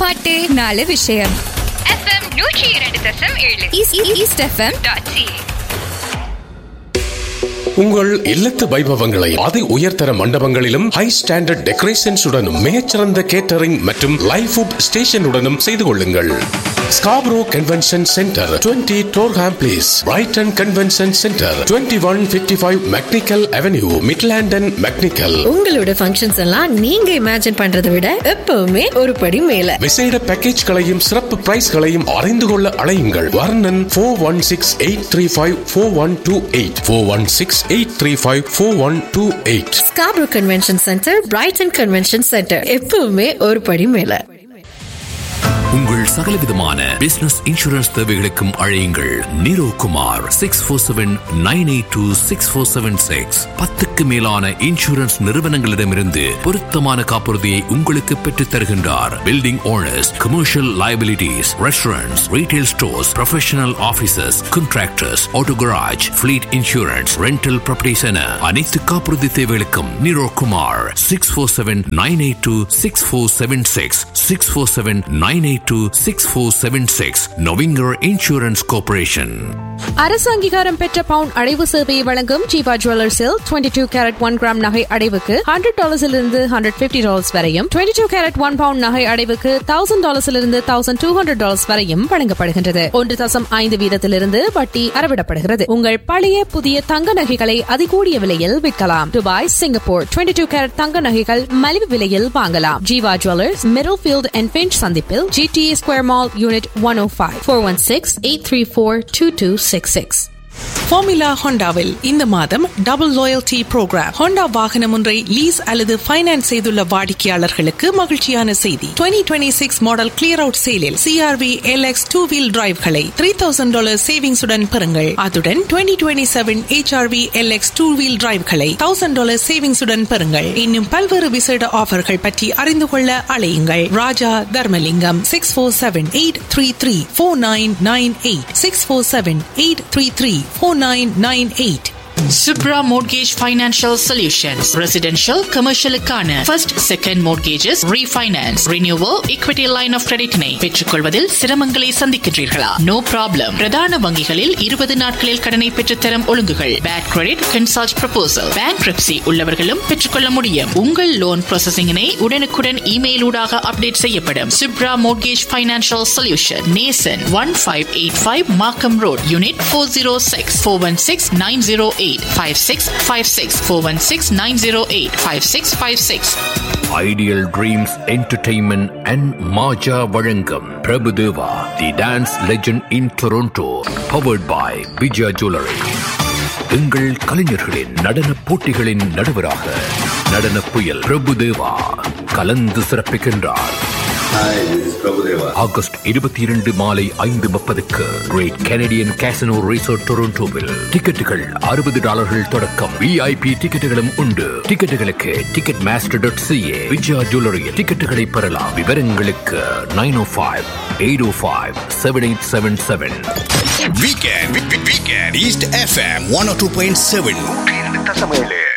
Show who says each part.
Speaker 1: பாட்டு நாலு விஷயம்
Speaker 2: எஃப்எம் நூற்றி இரண்டு தசம் ஏழு
Speaker 1: east- east FM
Speaker 2: dot C
Speaker 3: உங்கள் இல்லத்து வைபவங்களை அதி உயர்தர மண்டபங்களிலும் ஹை ஸ்டாண்டர்ட் டெக்கரேஷன்ஸ் உடனும் மிகச்சிறந்த கேட்டரிங் மற்றும் லைவ் ஃபுட் ஸ்டேஷனுடனும் செய்து கொள்ளுங்கள் Scarborough convention centre 20 Durham place Brighton convention centre 2155 one fifty five McNicoll avenue Midland and McNicoll
Speaker 4: உங்களோட ஃபங்க்ஷன்ஸ் எல்லாம் நீங்க இமேஜின் பண்றதை விட எப்பவுமே ஒரு படி மேல
Speaker 3: விசேட பேக்கேஜ்களையும் சிறப்பு பிரைஸ்களையும் அறிந்து கொள்ள அழையுங்கள் Varnan four one six eight three five four one two eight four one six eight three five four one two eight
Speaker 4: Scarborough convention centre Brighton convention centre எப்பவுமே ஒரு படி மேல
Speaker 5: உங்கள் சகலவிதமான பிசினஸ் இன்சூரன்ஸ் தேவைகளுக்கும் அழையுங்கள் Niro Kumar six four seven nine eight two six four seven six பத்துக்கு மேலான இன்சூரன்ஸ் நிறுவனங்களிடமிருந்து பொருத்தமான காப்புறுதியை உங்களுக்கு பெற்றுத் தருகின்றார் building owners commercial liabilities restaurants retail stores professional offices contractors auto garage fleet insurance rental properties என அனைத்து காப்புறுதி தேவைகளுக்கும் Niro Kumar six four seven nine eight two six four seven six six four seven nine eight two six four seven six நொவிங்கர் insurance corporation
Speaker 6: அரசு அங்கீகாரம் பெற்ற பவுன் அடைவு சேவையை வழங்கும் ஜீவா ஜுவல்லர்ஸில் 22 டூ கேரட் ஒன் கிராம் நகை அடைவுக்கு ஹண்ட்ரட் டாலர்ஸிலிருந்து ஹண்ட்ரட் பிப்டி டாலர்ஸ் வரையும் 22 டூ கேரட் ஒன் பவுண்ட் நகை அடைவுக்கு தௌசண்ட் டாலர்ஸிலிருந்து தௌசண்ட் டூ ஹண்ட்ரட் டாலர்ஸ் வரையும் வழங்கப்படுகின்றது ஒன்று தசம் ஐந்து வீதத்திலிருந்து வட்டி அறவிடப்படுகிறது உங்கள் பழைய புதிய தங்க நகைகளை அதிகூடிய விலையில் விற்கலாம் துபாய் சிங்கப்பூர் 22 டூ கேரட் தங்க நகைகள் மலிவு விலையில் வாங்கலாம் Jeeva jewellers Middlefield and Finch சந்திப்பில் GTA square mall unit one O five four one six eight three four two two six six
Speaker 7: formula ஹோண்டாவில் இந்த மாதம் டபுள் லாயல்டி ப்ரோக்ராம் ஹோண்டா வாகனம் ஒன்றை லீஸ் அல்லது ஃபைனான்ஸ் செய்துள்ள வாடிக்கையாளர்களுக்கு மகிழ்ச்சியான செய்தி 2026 சிக்ஸ் மாடல் கிளியர் அவுட் சேலில் சிஆர்வி எல்எக்ஸ் டூ வீல் டிரைவ்களை த்ரீ தௌசண்ட் டாலர் சேவிங்ஸுடன் பெறுங்கள் அதுடன் 2027 twenty seven HRV LX two wheel டிரைவ்களை தௌசண்ட் டாலர் சேவிங்ஸுடன் பெறுங்கள் இன்னும் பல்வேறு விசேட ஆஃபர்கள் பற்றி அறிந்து கொள்ள அழையுங்கள் Raja Dharmalingam six four seven eight three three four nine nine eight six four seven eight three three four nine nine eight
Speaker 8: Subra Mortgage Financial Solutions. Residential, commercial-க்கான first, second mortgages, refinance, renewal, equity line of credit-னை பெற்றுக்கொள்வதில் சிரமங்களை சந்திக்கின்றீர்களா? No problem. பிரதான வங்கிகளில் 20 நாட்களில் கடனை பெற்றுத்தரும் ஒழுங்குகள். Bad credit, consult proposal. Bankruptcy உள்ளவர்களும் பெற்றுக்கொள்ள முடியும். உங்கள் லோன் ப்ராசஸிங்கினை உடனுக்குடன் இமெயில் ஊடாக அப்டேட் செய்யப்படும். Subra Mortgage Financial Solution. Nason 1585 Markham Road, Unit 406 416 908 5656 416 908 5656
Speaker 5: ideal dreams entertainment and Maaja வழங்கும் Prabhudeva the dance legend in Toronto powered by Vijaya jewellery எங்கள் கலைஞர்களின் நடன போட்டிகளின் நடுவராக நடன புயல் பிரபுதேவா கலந்து சிறப்பிக்கின்றார் ஆகஸ்ட் இருபத்தி இரண்டு மாலை ஐந்து முப்பதுக்கு கிரேட் கெனடியன் கேசனோ ரிசோர்ட் டொரண்டோவில் டிக்கெட்டுகள் அறுபது டாலர்கள் தொடக்கம் விஐபி டிக்கெட்டுகளும் உண்டு டிக்கெட்டுகளுக்கு Ticketmaster dot CA Vijaya ஜுவல்லரியில் டிக்கெட்டுகளை பெறலாம் விவரங்களுக்கு nine O five eight O five seven eight seven seven
Speaker 9: Weekend, weekend, East FM 102.7.